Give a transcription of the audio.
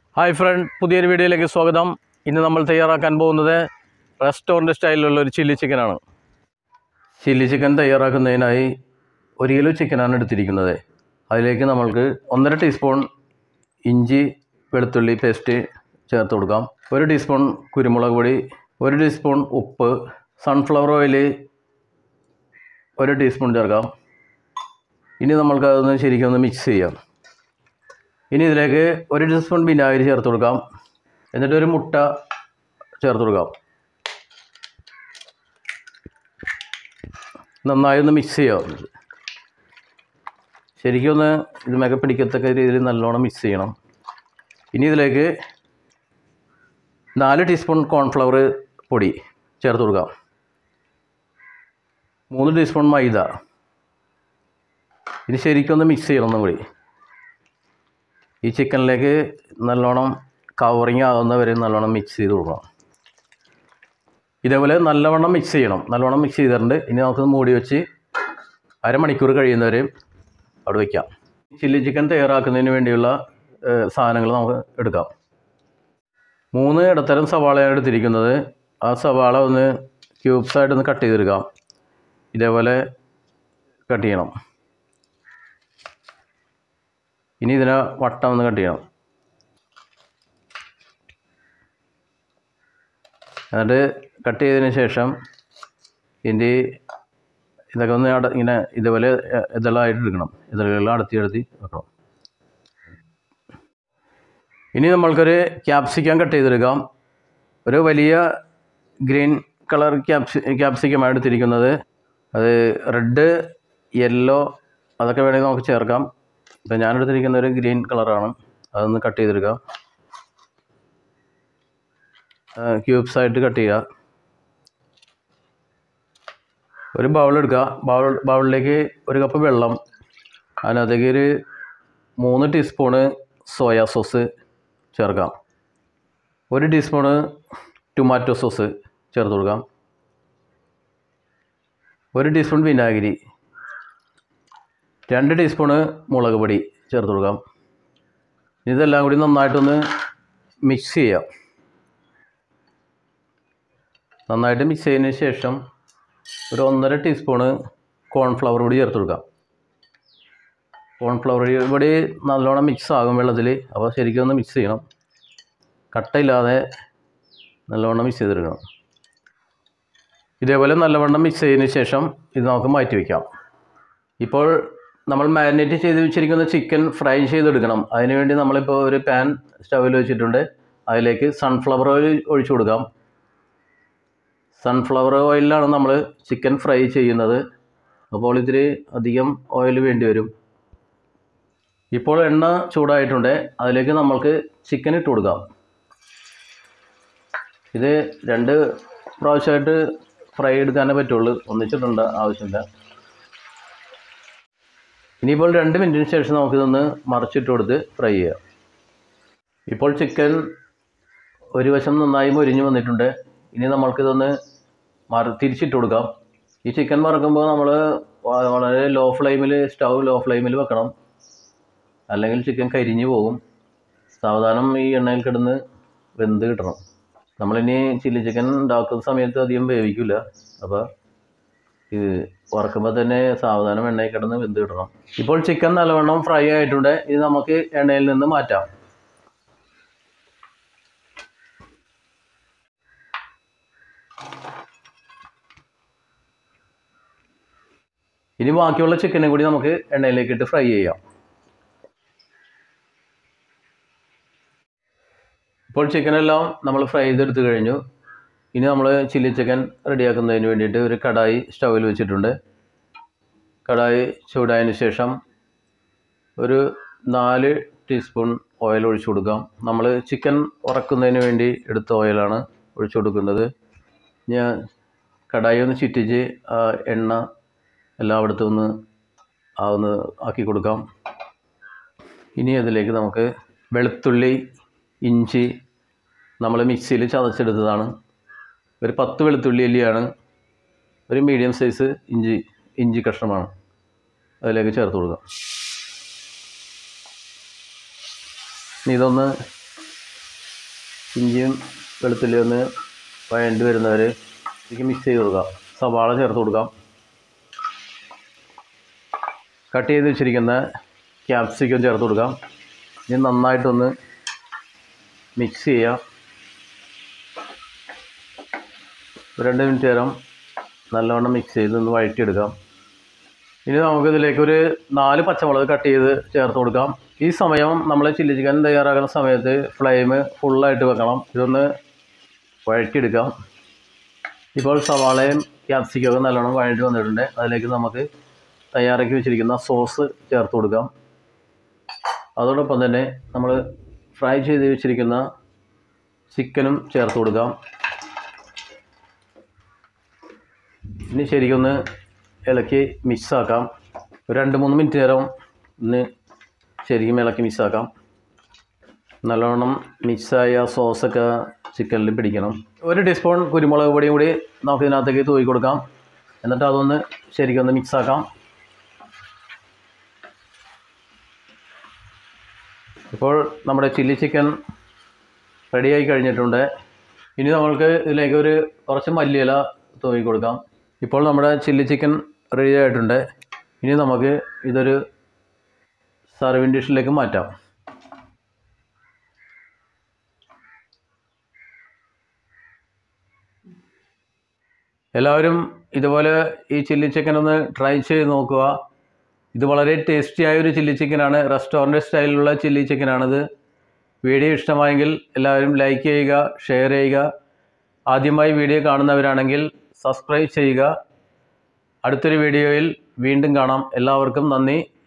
hi front പുതിയൊരു വീഡിയോയിലേക്ക് സ്വാഗതം ഇന്ന് നമ്മൾ തയ്യാറാക്കാൻ പോകുന്നത് റെസ്റ്റോറൻറ്റ് സ്റ്റൈലിലുള്ള ഒരു ചില്ലി ചിക്കനാണ് ചില്ലി ചിക്കൻ തയ്യാറാക്കുന്നതിനായി ഒരു കിലോ ചിക്കനാണ് എടുത്തിരിക്കുന്നത് അതിലേക്ക് നമ്മൾക്ക് ഒന്നര ടീസ്പൂൺ ഇഞ്ചി വെളുത്തുള്ളി പേസ്റ്റ് ചേർത്ത് കൊടുക്കാം ഒരു ടീസ്പൂൺ കുരുമുളക് പൊടി ഒരു ടീസ്പൂൺ ഉപ്പ് സൺഫ്ലവർ ഓയിൽ ഒരു ടീസ്പൂൺ ചേർക്കാം ഇനി നമ്മൾക്ക് അതൊന്ന് ശരിക്കും ഒന്ന് മിക്സ് ചെയ്യാം ഇനി ഇതിലേക്ക് ഒരു ടീസ്പൂൺ വിനാഗിരി ചേർത്ത് കൊടുക്കാം എന്നിട്ട് ഒരു മുട്ട ചേർത്ത് കൊടുക്കാം നന്നായി ഒന്ന് മിക്സ് ചെയ്യാം ശരിക്കും ഒന്ന് ഇതുമൊക്കെ പിടിക്കത്തക്ക രീതിയിൽ നല്ലോണം മിക്സ് ചെയ്യണം ഇനി ഇതിലേക്ക് നാല് ടീസ്പൂൺ കോൺഫ്ലവർ പൊടി ചേർത്ത് കൊടുക്കാം മൂന്ന് ടീസ്പൂൺ മൈദ ഇത് ശരിക്കും ഒന്ന് മിക്സ് ചെയ്യണം ഒന്നും കൂടി ഈ ചിക്കനിലേക്ക് നല്ലോണം കവറിങ് ആകുന്ന വരെ നല്ലോണം മിക്സ് ചെയ്ത് കൊടുക്കണം ഇതേപോലെ നല്ലവണ്ണം മിക്സ് ചെയ്യണം നല്ലവണ്ണം മിക്സ് ചെയ്തിട്ടുണ്ട് ഇനി നമുക്ക് മൂടി വെച്ച് അരമണിക്കൂർ കഴിയുന്നവരെയും അവിടെ വയ്ക്കാം ചില്ലി ചിക്കൻ തയ്യാറാക്കുന്നതിന് വേണ്ടിയുള്ള സാധനങ്ങൾ നമുക്ക് എടുക്കാം മൂന്ന് ഇടത്തരം സവാളയാണ് എടുത്തിരിക്കുന്നത് ആ സവാള ഒന്ന് ക്യൂബ്സായിട്ട് ഒന്ന് കട്ട് ചെയ്തെടുക്കാം ഇതേപോലെ കട്ട് ചെയ്യണം ഇനി ഇതിനെ വട്ടം ഒന്ന് കട്ട് ചെയ്യണം എന്നിട്ട് കട്ട് ചെയ്തതിന് ശേഷം ഇതിൻ്റെ ഇതൊക്കെ ഒന്ന് അട ഇങ്ങനെ ഇതുപോലെ ഇതെല്ലാമായിട്ട് എടുക്കണം ഇതെല്ലാം അടത്തി അടത്തി വെക്കണം ഇനി നമ്മൾക്കൊരു ക്യാപ്സിക്കം കട്ട് ചെയ്തെടുക്കാം ഒരു വലിയ ഗ്രീൻ കളർ ക്യാപ്സി ക്യാപ്സിക്കമാണ് എടുത്തിരിക്കുന്നത് അത് റെഡ് യെല്ലോ അതൊക്കെ വേണമെങ്കിൽ നമുക്ക് ചേർക്കാം ഇപ്പം ഞാനെടുത്തിരിക്കുന്ന ഒരു ഗ്രീൻ കളറാണ് അതൊന്ന് കട്ട് ചെയ്തെടുക്കാം ക്യൂബ്സ് ആയിട്ട് കട്ട് ചെയ്യുക ഒരു ബൗൾ എടുക്കുക ബൗൾ ബൗളിലേക്ക് ഒരു കപ്പ് വെള്ളം അതിനകത്തേക്ക് ഒരു മൂന്ന് ടീസ്പൂണ് സോയാ സോസ് ചേർക്കാം ഒരു ടീസ്പൂണ് ടൊമാറ്റോ സോസ് ചേർത്ത് കൊടുക്കാം ഒരു ടീസ്പൂൺ വിനാഗിരി രണ്ട് ടീസ്പൂണ് മുളക് പൊടി ചേർത്ത് കൊടുക്കാം ഇതെല്ലാം കൂടി നന്നായിട്ടൊന്ന് മിക്സ് ചെയ്യാം നന്നായിട്ട് മിക്സ് ചെയ്തതിന് ശേഷം ഒരു ഒന്നര ടീസ്പൂണ് കോൺഫ്ലവർ പൊടി ചേർത്ത് കൊടുക്കാം കോൺഫ്ലവർ പൊടി നല്ലോണം മിക്സ് ആകും വെള്ളത്തിൽ അപ്പോൾ ശരിക്കും ഒന്ന് മിക്സ് ചെയ്യണം കട്ടയില്ലാതെ നല്ലവണ്ണം മിക്സ് ചെയ്തെടുക്കണം ഇതേപോലെ നല്ലവണ്ണം മിക്സ് ചെയ്തതിന് ശേഷം ഇത് നമുക്ക് മാറ്റി വയ്ക്കാം ഇപ്പോൾ നമ്മൾ മാരിനേറ്റ് ചെയ്ത് വെച്ചിരിക്കുന്ന ചിക്കൻ ഫ്രൈ ചെയ്തെടുക്കണം അതിനുവേണ്ടി നമ്മളിപ്പോൾ ഒരു പാൻ സ്റ്റൗവിൽ വെച്ചിട്ടുണ്ട് അതിലേക്ക് സൺഫ്ലവർ ഓയിൽ ഒഴിച്ചു കൊടുക്കാം സൺഫ്ലവർ ഓയിലാണ് നമ്മൾ ചിക്കൻ ഫ്രൈ ചെയ്യുന്നത് അപ്പോൾ ഇതിൽ അധികം ഓയിൽ വേണ്ടി വരും ഇപ്പോൾ എണ്ണ ചൂടായിട്ടുണ്ട് അതിലേക്ക് നമ്മൾക്ക് ചിക്കൻ ഇട്ട് കൊടുക്കാം ഇത് രണ്ട് പ്രാവശ്യമായിട്ട് ഫ്രൈ എടുക്കാനേ പറ്റുള്ളൂ ഒന്നിച്ചിട്ടുണ്ട് ആവശ്യമില്ല ഇനിയിപ്പോൾ രണ്ട് മിനിറ്റിന് ശേഷം നമുക്കിതൊന്ന് മറിച്ചിട്ട് കൊടുത്ത് ഫ്രൈ ചെയ്യാം ഇപ്പോൾ ചിക്കൻ ഒരു വശം നന്നായി മൊരിഞ്ഞ് വന്നിട്ടുണ്ട് ഇനി നമ്മൾക്കിതൊന്ന് മറി തിരിച്ചിട്ട് കൊടുക്കാം ഈ ചിക്കൻ മറക്കുമ്പോൾ നമ്മൾ വളരെ ലോ ഫ്ലെയിമിൽ സ്റ്റൗ ലോ ഫ്ലെയിമിൽ വെക്കണം അല്ലെങ്കിൽ ചിക്കൻ കരിഞ്ഞു പോകും സാവധാനം ഈ എണ്ണയിൽ കിടന്ന് വെന്ത് കിട്ടണം നമ്മളിനി ചില്ലി ചിക്കൻ ഉണ്ടാക്കുന്ന സമയത്ത് അധികം വേവിക്കില്ല അപ്പോൾ ഇത് വറക്കുമ്പോൾ തന്നെ സാവധാനം എണ്ണയിൽ കിടന്ന് വെന്ത് കിട്ടണം ഇപ്പോൾ ചിക്കൻ നല്ലവണ്ണം ഫ്രൈ ആയിട്ടുണ്ട് ഇത് നമുക്ക് എണ്ണയിൽ നിന്ന് മാറ്റാം ഇനി ബാക്കിയുള്ള ചിക്കനെ കൂടി നമുക്ക് എണ്ണയിലേക്ക് ഇട്ട് ഫ്രൈ ചെയ്യാം ഇപ്പോൾ ചിക്കനെല്ലാം നമ്മൾ ഫ്രൈ ചെയ്തെടുത്ത് കഴിഞ്ഞു ഇനി നമ്മൾ ചില്ലി ചിക്കൻ റെഡിയാക്കുന്നതിന് വേണ്ടിയിട്ട് ഒരു കടായി സ്റ്റൗവിൽ വെച്ചിട്ടുണ്ട് കടായി ചൂടായതിന് ശേഷം ഒരു നാല് ടീസ്പൂൺ ഓയിൽ ഒഴിച്ചു കൊടുക്കാം നമ്മൾ ചിക്കൻ ഉറക്കുന്നതിന് വേണ്ടി എടുത്ത ഓയിലാണ് ഒഴിച്ചു കൊടുക്കുന്നത് ഞാൻ കടായി ഒന്ന് ചുറ്റിച്ച് ആ എണ്ണ എല്ലായിടത്തും ഒന്ന് ആ ഒന്ന് ആക്കി കൊടുക്കാം ഇനി അതിലേക്ക് നമുക്ക് വെളുത്തുള്ളി ഇഞ്ചി നമ്മൾ മിക്സിയിൽ ചതച്ചെടുത്തതാണ് ഒരു പത്ത് വെളുത്തുള്ളി അല്ലിയാണ് ഒരു മീഡിയം സൈസ് ഇഞ്ചി ഇഞ്ചി കഷ്ണമാണ് അതിലേക്ക് ചേർത്ത് കൊടുക്കാം ഇനി ഇതൊന്ന് ഇഞ്ചിയും വെളുത്തുള്ളി ഒന്ന് വഴണ്ടി വരുന്നവർ ഇതിലേക്ക് മിക്സ് ചെയ്ത് കൊടുക്കാം സവാള ചേർത്ത് കൊടുക്കാം കട്ട് ചെയ്ത് വെച്ചിരിക്കുന്ന ക്യാപ്സിക്കം ചേർത്ത് കൊടുക്കാം ഇനി നന്നായിട്ടൊന്ന് മിക്സ് ചെയ്യാം ഒരു രണ്ട് മിനിറ്റ് നേരം നല്ലവണ്ണം മിക്സ് ചെയ്ത് ഒന്ന് വഴറ്റിയെടുക്കാം ഇനി നമുക്കിതിലേക്ക് ഒരു നാല് പച്ചമുളക് കട്ട് ചെയ്ത് ചേർത്ത് കൊടുക്കാം ഈ സമയം നമ്മൾ ചില്ലി ചിക്കൻ തയ്യാറാക്കുന്ന സമയത്ത് ഫ്ലെയിം ഫുള്ളായിട്ട് വെക്കണം ഇതൊന്ന് വഴറ്റിയെടുക്കാം ഇപ്പോൾ സവാളയും ക്യാപ്സിക്കും ഒക്കെ നല്ലോണം വഴറ്റി വന്നിട്ടുണ്ട് അതിലേക്ക് നമുക്ക് തയ്യാറാക്കി വെച്ചിരിക്കുന്ന സോസ് ചേർത്ത് കൊടുക്കാം അതോടൊപ്പം തന്നെ നമ്മൾ ഫ്രൈ ചെയ്ത് വെച്ചിരിക്കുന്ന ചിക്കനും ചേർത്ത് കൊടുക്കാം ഇനി ശരിക്കൊന്ന് ഇളക്കി മിക്സാക്കാം ഒരു രണ്ട് മൂന്ന് മിനിറ്റ് നേരം ഒന്ന് ശരിക്കും ഇളക്കി മിക്സാക്കാം നല്ലവണ്ണം മിക്സായ സോസൊക്കെ ചിക്കനിൽ പിടിക്കണം ഒരു ടീസ്പൂൺ കുരുമുളക് പൊടിയും കൂടി നമുക്ക് ഇതിനകത്തേക്ക് തൂക്കി കൊടുക്കാം എന്നിട്ട് അതൊന്ന് ശരിക്കും ഒന്ന് മിക്സാക്കാം ഇപ്പോൾ നമ്മുടെ ചില്ലി ചിക്കൻ റെഡിയായി കഴിഞ്ഞിട്ടുണ്ട് ഇനി നമ്മൾക്ക് ഇതിലേക്ക് ഒരു കുറച്ച് മല്ലിയില തൂക്കി കൊടുക്കാം ഇപ്പോൾ നമ്മുടെ ചില്ലി ചിക്കൻ റെഡി ആയിട്ടുണ്ട് ഇനി നമുക്ക് ഇതൊരു സർവിങ് ഡിഷിലേക്ക് മാറ്റാം എല്ലാവരും ഇതുപോലെ ഈ ചില്ലി ചിക്കൻ ഒന്ന് ട്രൈ ചെയ്ത് നോക്കുക ഇത് വളരെ ടേസ്റ്റി ആയ ഒരു ചില്ലി ചിക്കനാണ് റെസ്റ്റോറൻറ്റ് സ്റ്റൈലിലുള്ള ചില്ലി ചിക്കനാണിത് വീഡിയോ ഇഷ്ടമായെങ്കിൽ എല്ലാവരും ലൈക്ക് ചെയ്യുക ഷെയർ ചെയ്യുക ആദ്യമായി വീഡിയോ കാണുന്നവരാണെങ്കിൽ സബ്സ്ക്രൈബ് ചെയ്യുക അടുത്തൊരു വീഡിയോയിൽ വീണ്ടും കാണാം എല്ലാവർക്കും നന്ദി